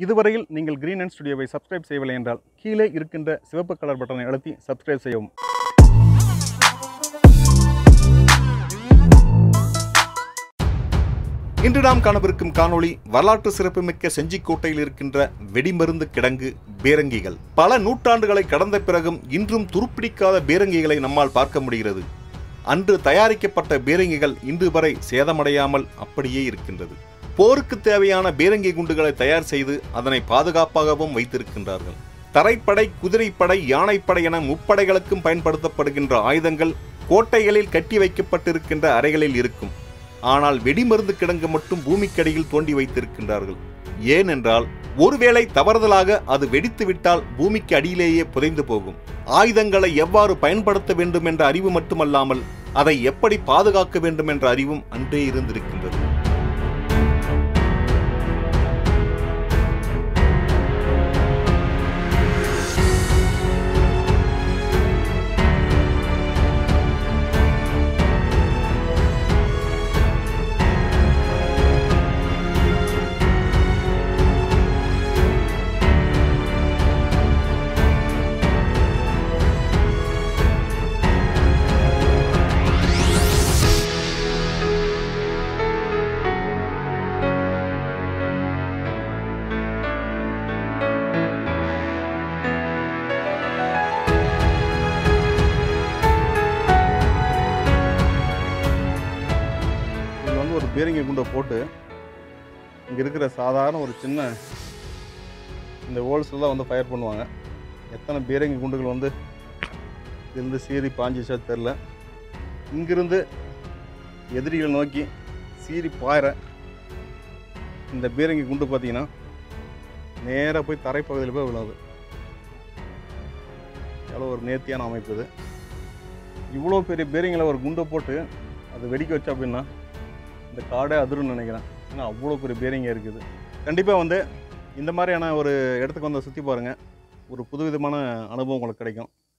இதுவரையில் நீங்கள் green and ஸ்டுடியோவை subscribe செய்யவில்லை என்றால் கீழே இருக்கின்ற சிவப்பு கலர் பட்டனை அழுத்தி சப்ஸ்கிரைப் செய்யவும் இன்று நாம் காணவிருக்கும் காணொளி வரலாற்று சிறப்புமிக்க செஞ்சிக்கோட்டையில் இருக்கின்ற வெடிமருந்து கிடங்கு பேரங்கிகள் பல நூற்றாண்டுகளை கடந்த பிறகும் இன்றும் துருப்பிடிக்காத பேரங்கிகளை நம்மால் பார்க்க முடிகிறது அன்று தயாரிக்கப்பட்ட பேரங்கிகள் இன்று வரை சேதமடையாமல் அப்படியே இருக்கின்றது போருக்கு தேவையான பேரங்கி குண்டுகளை தயார் செய்து அதனை பாதுகாப்பாகவும் வைத்திருக்கின்றார்கள் தரைப்படை குதிரைப்படை யானைப்படை என முப்படைகளுக்கும் பயன்படுத்தப்படுகின்ற ஆயுதங்கள் கோட்டைகளில் கட்டி வைக்கப்பட்டிருக்கின்ற அறைகளில் இருக்கும் ஆனால் வெடிமருந்து கிடங்கு மட்டும் பூமிக்கடியில் தோண்டி வைத்திருக்கின்றார்கள் ஏனென்றால் ஒருவேளை தவறுதலாக அது வெடித்து விட்டால் பூமிக்கு அடியிலேயே புதைந்து போகும் ஆயுதங்களை எவ்வாறு பயன்படுத்த வேண்டும் என்ற அறிவு மட்டுமல்லாமல் அதை எப்படி பாதுகாக்க வேண்டும் என்ற அறிவும் அன்றே இருந்திருக்கின்றது இதில் வந்து ஒரு பேரிங்கை குண்டை போட்டு இங்கே இருக்கிற சாதாரண ஒரு சின்ன இந்த ஹோல்ஸில் தான் வந்து ஃபயர் பண்ணுவாங்க எத்தனை பேரிங்கி குண்டுகள் வந்து இருந்து சீறி பாஞ்சிச்சா தெரில இங்கிருந்து எதிரிகள் நோக்கி சீறி பாயிற இந்த பீரங்கி குண்டு பார்த்தீங்கன்னா நேராக போய் தரைப்பகுதியில் போய் விழுது எவ்வளோ ஒரு நேர்த்தியான அமைப்பு இது இவ்வளோ பெரிய பேரிங்கில் ஒரு குண்டை போட்டு அது வெடிக்க வச்சா அப்படின்னா இந்த காடே அதிரும்னு நினைக்கிறேன் ஏன்னா அவ்வளோ பெரிய பேரிங்க இருக்குது கண்டிப்பாக வந்து இந்த மாதிரியான ஒரு இடத்துக்கு வந்து சுற்றி பாருங்கள் ஒரு புதுவிதமான அனுபவம் உங்களுக்கு கிடைக்கும்